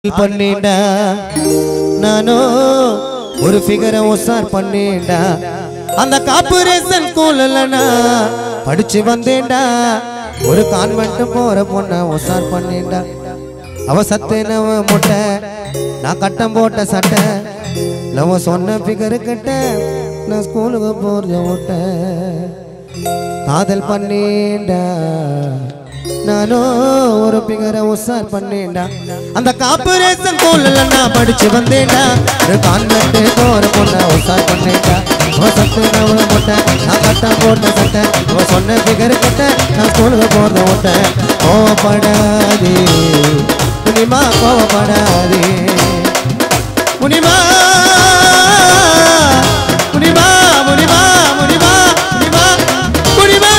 பண்ணிண்டா நானோ ஒரு ஃபிகரை உசார் பண்ணிண்டா அந்த கார்பரேஷன் ஸ்கூல்ல படிச்சு வந்தேன்டா ஒரு கான்வென்ட் போற பொண்ண உசார் பண்ணிண்டா அவ சத்தேனவ முட்டை நான் கட்டம் போட்ட சட்டை லவ சொன்ன ஃபிகரு கிட்ட நான் ஸ்கூலுக்கு போறத முட்டை காதல் பண்ணேன்டா நானோ ஒரு பிகரை உசார் பண்ணேன்டா அந்த கார்பரேஷன் ஸ்கூல்ல நான் படிச்சு வந்தேன்டா ஒரு கான்வென்ட் போற பொண்ண உசார் பண்ணேன்டா அவ சத்து நவள முட்டை நான் கட்டம் போட்ட சட்டை அவ சொன்ன பிகர் கிட்ட நான் ஸ்கூலுக்கு போறத முட்டை கோவப்படாதே முனிமா கோவப்படாதே முனிமா முனிமா முனிமா முனிமா முனிமா முனிமா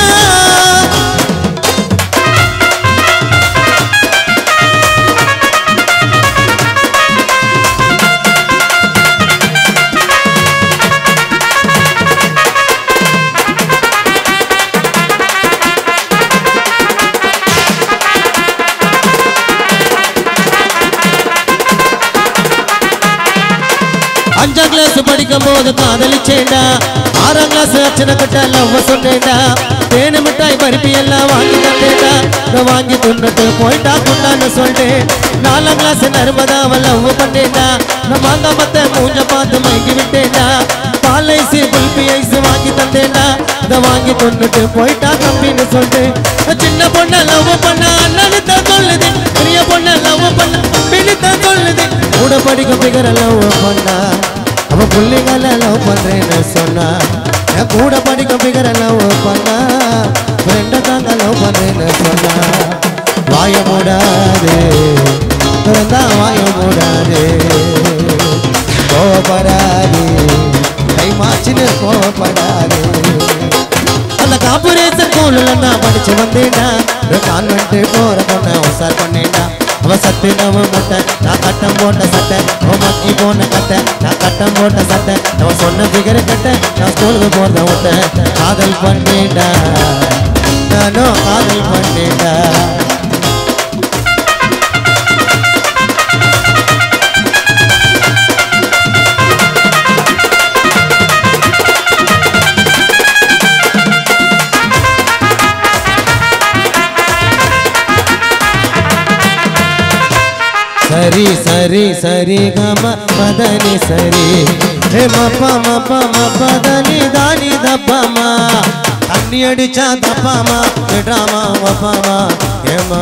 அஞ்சாம் கிளாஸ் படிக்கும் போது காதலிச்சேண்டா ஆறாம் கிளாஸ் அச்சனை கட்ட லவ் சொன்னேண்டா தேனு மிட்டாய் பருப்பி எல்லாம் வாங்கி தந்தேண்டா நான் வாங்கி துண்ணுட்டு போயிட்டா குண்டான்னு சொல்லிட்டேன் நாலாம் கிளாஸ் நர்மதாவை லவ் பண்ணேண்டா நான் வாங்க மத்த மூஞ்ச பார்த்து மயங்கி விட்டேண்டா பால் ஐஸ் குல்பி ஐஸ் வாங்கி தந்தேண்டா இதை வாங்கி கொண்டுட்டு போயிட்டா கம்பின்னு சொல்லிட்டு நான் சின்ன பொண்ண லவ் பண்ண அண்ணனு தான் சொல்லுது பெரிய பொண்ண லவ் பண்ண தம்பின்னு தான் சொல்லுது கூட படிக்க பிகர லவ் பண்ணா அவ புள்ளிங்கள லவ் பண்றேன்னு சொன்னா என் கூட படிக்க பிகர லவ் பண்ணா ஃப்ரெண்ட தாங்க லவ் பண்றேன்னு சொன்னா வாய மூடாது திறந்தா வாய மூடாது கோவப்படாது கை மாச்சுன்னு கோவப்படாது அந்த கார்பரேஷன் ஸ்கூல்ல நான் படிச்சு வந்தேன்டா ஒரு கான்வென்ட் போற பொண்ண உசார் பண்ணேன்டா அவ சத்து நவ முட்டை நான் கட்டம் போட்ட சட்டை அவ மக்கி போன கட்டை நான் கட்டம் போட்ட சட்டை அவ சொன்ன பிகர கட்டை நான் ஸ்கூலுக்கு போறத விட்ட காதல் பண்ணேன்டா நானும் காதல் பண்ணேன்டா சரி சரி சரி கம பதனி சரி ஹே மப்ப மப்ப மப்பதனி தானி தப்பமா தண்ணி அடிச்சா தப்பாமா விடாமா மப்பமா ஏமா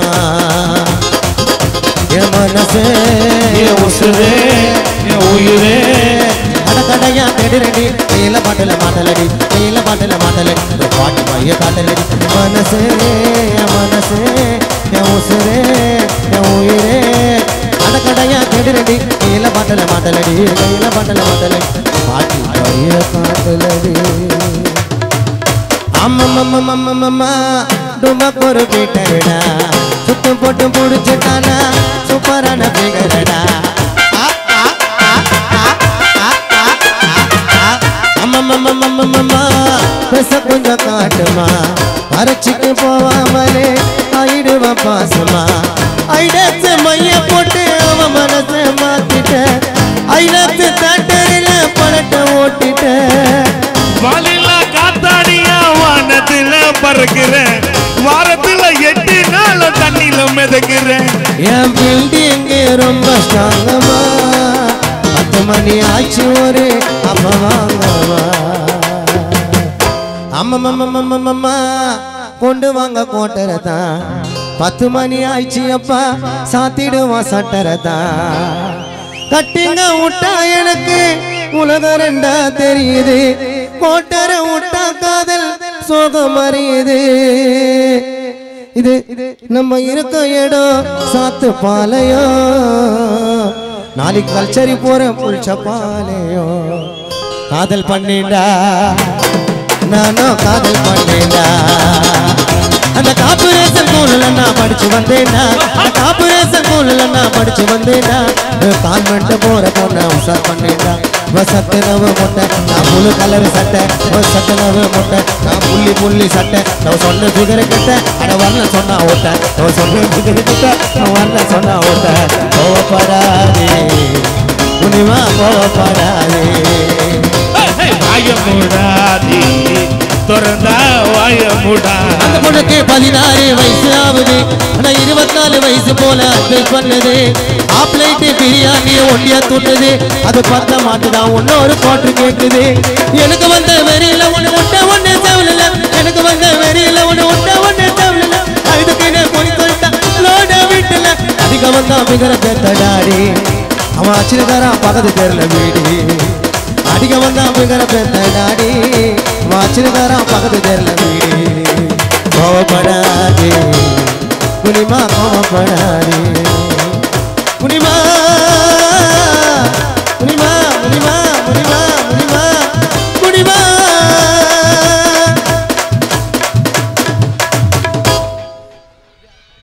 ஏ மனசே என் உசுரே என் உயிரே அடக்கடையா தேடுறடி நீல பாட்டுல மாட்டலடி நீல பாட்டுல மாட்டலடி இந்த பாட்டு மைய காட்டலடி மனசே என் மனசே என் உசுரே என் உயிரே அடக்கடையா தேடுறடி நீல பாட்டுல மாட்டலடி நீல பாட்டுல மாட்டலடி பாட்டு மைய காட்டலடி அம்மம்மம்மம்மம்மம்மா டும்ப பொறு பீட்டடா சுத்தம் போட்டு புடிச்சிட்டானா சூப்பரான பிகரடா அம்மம்மம்மம்மம்மம்மா பெச கொஞ்சம் காட்டுமா அரைச்சிக்கு போவாமலே ஆயிடுவா பாசமா ஐடத்து மைய போட்டு அவ மனசை மாத்திட்ட ஐநத்து தட்டரில பணத்தை ஓட்டிட்ட வாலில காத்தாடியா வானத்துல பறக்கிறேன் வாரத்துல எட்டு நாள் தண்ணில மிதக்கிறேன் என் பில்டிங் ரொம்ப ஸ்ட்ராங்கமா பத்து மணி ஆச்சு ஒரு அப்ப வாங்கவா அம்மம்மம்மம்மம்மம்மா கொண்டு வாங்க கோட்டரை தான் பத்து மணி ஆயிடுச்சு அப்பா சாத்திடுவான் சட்டரை தான் கட்டிங்க விட்டா எனக்கு உலகம் ரெண்டா தெரியுது கோட்டரை விட்டா காதல் சோகம் அறியுது இது நம்ம இருக்க இடம் சாத்து பாலையோ நாளைக்கு கல்ச்சரி போற புளிச்ச பாலையோ காதல் பண்ணிண்டா நானும் காதல் பண்ணிண்டா அந்த காப்புரேசன் ஸ்கூல்ல நான் படிச்சு வந்தேன்னா அந்த காப்புரேசன் ஸ்கூல்ல நான் படிச்சு வந்தேன்னா கான்வென்ட் போற பொண்ண உஷார் பண்ணேன்டா சத்தனவு முட்டை நான் முழு கலர் சட்டை சத்தனவு முட்டை நான் புள்ளி புள்ளி சட்டை நான் சொன்ன ஃபிகரை கட்ட அட வரல சொன்னா ஓட்ட நான் சொன்ன ஃபிகரை கட்ட நான் வரல சொன்னா ஓட்ட கோவப்படாதே உனிமா கோவப்படாதே வாய மூடாதி திறந்தா வாய மூடா அந்த பொண்ணுக்கு பதினாறு வயசு ஆகுது ஆனா இருபத்தி நாலு வயசு போல அட்வைஸ் பண்ணுது ஆப்லைட்டு பிரியாணி ஒண்டியா தூண்டுது அது பத்த மாட்டுதான் இன்னொரு கோட்டு கேக்குது எனக்கு வந்த வெறியில ஒண்ணு ஒட்ட ஒண்ணு செவலில் எனக்கு வந்த வெறியில ஒண்ணு ஒட்ட ஒண்ணு செவலில் அதுக்கு நான் பொறி சொல்லிட்டேன் லோட வீட்டுல அதிகம் வந்தா மிகர பெத்தடாடி அவன் அச்சிருக்காரான் பக்கத்து தெருல வீடு அடிக்க வந்தா மிகர பெத்தடாடி அவன் அச்சிருக்காரான் பக்கத்து தெருல வீடு கோவப்படாதே புனிமா கோவப்படாதே புனிமா